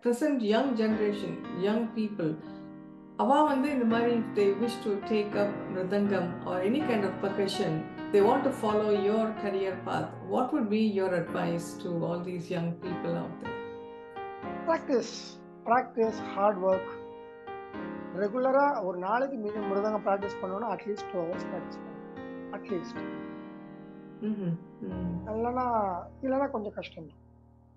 Present young generation young people அவா வந்து இந்த மாதிரி they wish to take up mridangam or any kind of percussion they want to follow your career path, what would be your advice to all these young people out there? Practice practice hard work ரெகுலராக ஒரு நாளைக்கு minimum mridangam practice பண்ணணும்னா at least two hours practice பண்ணணும் at least Mm-hmm. Mm. இல்லைன்னா இல்லைன்னா கொஞ்சம் கஷ்டம் தான்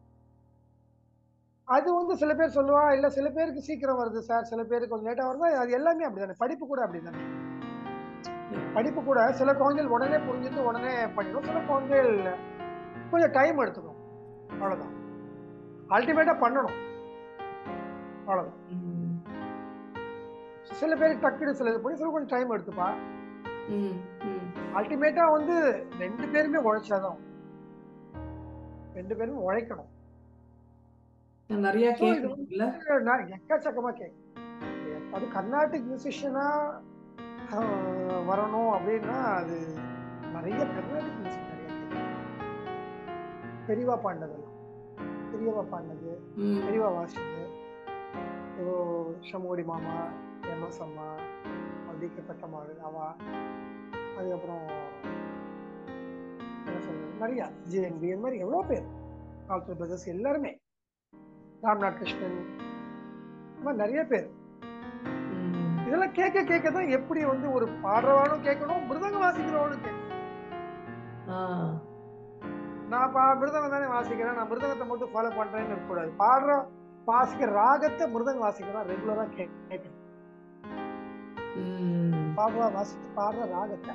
அது வந்து சில பேர் சொல்லுவா இல்லை சில பேருக்கு சீக்கிரம் வருது சார் சில பேருக்கு கொஞ்சம் லேட்டாக வருது அது எல்லாமே அப்படிதானே படிப்பு கூட அப்படிதானே படிப்பு கூட சில குழந்தைகள் உடனே புரிஞ்சுட்டு உடனே பண்ணிடும் சில குழந்தைகள் கொஞ்சம் டைம் எடுத்துக்கும் அவ்வளோதான் அல்டிமேட்டாக பண்ணணும் அவ்வளோதான் Mm. சில பேருக்கு டக்குனு சில இது பண்ணி சில கொஞ்சம் டைம் எடுத்துப்பா Mm. Mm. அல்டிமேட்டா வந்து ரெண்டு பேருமே உழைச்சாதான் ரெண்டு பேரும் உழைக்கணும் நான் நிறைய So, இது கேட்கணும்ல நான் எக்கச்சக்கமா கேட்கும் அது கர்நாடிக் மியூசிஷியனா வரணும் அப்படின்னா அது நிறைய கர்நாடிக் மியூசிக் நிறைய கேட்கும் பெரியவா பாடினதெல்லாம் பெரியவா பாடினது Mm. பெரியவா வாசிச்சது இப்போ ஷமோடி மாமா எம்எஸ் அம்மா டிகே பெட்டம்மாள் அவா அதுக்கப்புறம் என்ன சொல்றது நிறைய ஜேஎன்பி இந்த மாதிரி எவ்வளோ பேர் கால்பர் பிரதர்ஸ் எல்லாருமே ராம்நாத் கிருஷ்ணன் இந்த மாதிரி நிறைய பேர் Mm. இதெல்லாம் கேட்க கேட்க தான் எப்படி வந்து ஒரு பாடுறவானும் கேட்கணும் மிருதங்க வாசிக்கிறவனும் கேட்கணும் Ah. நான் பா மிருதங்கம் தானே வாசிக்கிறேன் நான் மிருதங்கத்தை மட்டும் ஃபாலோ பண்றேன்னு இருக்கக்கூடாது பாடுற வாசிக்கிற ராகத்தை மிருதங்க வாசிக்கிறோம் ரெகுலரா கேட்கணும் Mm. பாடுற வாசித்து பாடுற ராகத்தை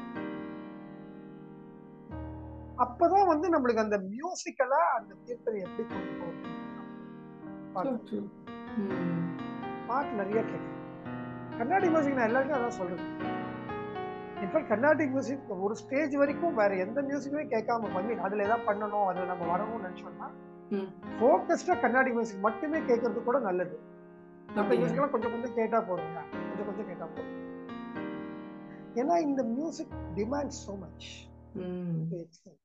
அப்பதான் வந்து நம்மளுக்கு அந்த மியூசிக்கலா அந்த கீர்த்தனை எப்படி கொண்டு போகணும் So true. Mm. பாட்டு நிறைய கேட்கணும் கர்நாடிக் மியூசிக் நான் எல்லாருக்கும் அதான் சொல்றேன் இன்ஃபேக்ட் கர்நாடிக் மியூசிக் ஒரு ஸ்டேஜ் வரைக்கும் வேற எந்த மியூசிக்குமே கேட்காம பண்ணி அதுல ஏதாவது பண்ணணும் அதுல நம்ம வரணும்னு நினைச்சோம்னா ம். ஃபோக்கஸ்டா கர்நாடிக் மியூசிக் மட்டுமே கேட்கறது கூட நல்லது மற்ற அப்படியா? மியூசிக் எல்லாம் கொஞ்சம் கொஞ்சம் கேட்டா போறோங்க கொஞ்சம் கொஞ்சம் கேட்டா போதும் ஏன்னா இந்த music demand so much Mm. to extent.